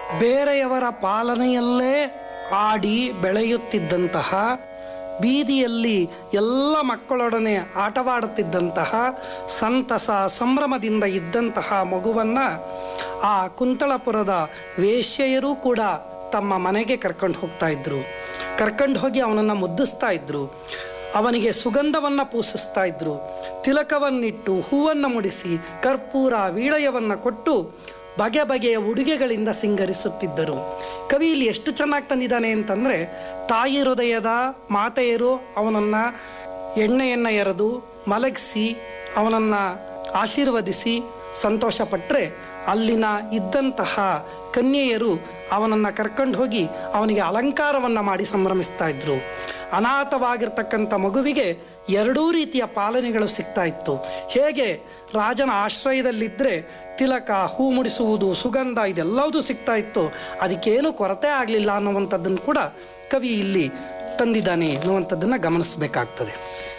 ಬೇರೆಯವರ ಪಾಲನೆಯಲ್ಲೇ ಆಡಿ ಬೆಳೆಯುತ್ತಿದ್ದಂತಹ ಬೀದಿಯಲ್ಲಿ ಎಲ್ಲ ಮಕ್ಕಳೊಡನೆ ಆಟವಾಡುತ್ತಿದ್ದಂತಹ ಸಂತಸ ಸಂಭ್ರಮದಿಂದ ಇದ್ದಂತಹ ಮಗುವನ್ನು ಆ ಕುಂತಳಪುರದ ವೇಶ್ಯೆಯರೂ ಕೂಡ ತಮ್ಮ ಮನೆಗೆ ಕರ್ಕೊಂಡು ಹೋಗ್ತಾ ಇದ್ರು ಕರ್ಕೊಂಡು ಹೋಗಿ ಅವನನ್ನು ಮುದ್ದಿಸ್ತಾ ಇದ್ರು ಅವನಿಗೆ ಸುಗಂಧವನ್ನು ಪೂಸಿಸ್ತಾ ಇದ್ರು ತಿಲಕವನ್ನಿಟ್ಟು ಹೂವನ್ನು ಮುಡಿಸಿ ಕರ್ಪೂರ ವೀಳಯವನ್ನು ಕೊಟ್ಟು ಬಗೆ ಬಗೆಯ ಉಡುಗೆಗಳಿಂದ ಸಿಂಗರಿಸುತ್ತಿದ್ದರು ಕವಿ ಇಲ್ಲಿ ಎಷ್ಟು ಚೆನ್ನಾಗಿ ತಂದಿದ್ದಾನೆ ಅಂತಂದರೆ ತಾಯಿ ಹೃದಯದ ಮಾತೆಯರು ಅವನನ್ನು ಎಣ್ಣೆಯನ್ನು ಎರೆದು ಮಲಗಿಸಿ ಅವನನ್ನು ಆಶೀರ್ವದಿಸಿ ಸಂತೋಷಪಟ್ಟರೆ ಅಲ್ಲಿನ ಇದ್ದಂತಹ ಕನ್ಯೆಯರು ಅವನನ್ನು ಕರ್ಕೊಂಡು ಹೋಗಿ ಅವನಿಗೆ ಅಲಂಕಾರವನ್ನು ಮಾಡಿ ಸಂಭ್ರಮಿಸ್ತಾ ಇದ್ರು ಅನಾಥವಾಗಿರ್ತಕ್ಕಂಥ ಮಗುವಿಗೆ ಎರಡೂ ರೀತಿಯ ಪಾಲನೆಗಳು ಸಿಗ್ತಾ ಇತ್ತು ಹೇಗೆ ರಾಜನ ಆಶ್ರಯದಲ್ಲಿದ್ದರೆ ತಿಲಕ ಹೂ ಮುಡಿಸುವುದು ಸುಗಂಧ ಇದೆಲ್ಲವೂ ಸಿಗ್ತಾ ಇತ್ತು ಅದಕ್ಕೇನು ಕೊರತೆ ಆಗಲಿಲ್ಲ ಅನ್ನುವಂಥದ್ದನ್ನು ಕೂಡ ಕವಿ ಇಲ್ಲಿ ತಂದಿದ್ದಾನೆ ಅನ್ನುವಂಥದ್ದನ್ನು ಗಮನಿಸಬೇಕಾಗ್ತದೆ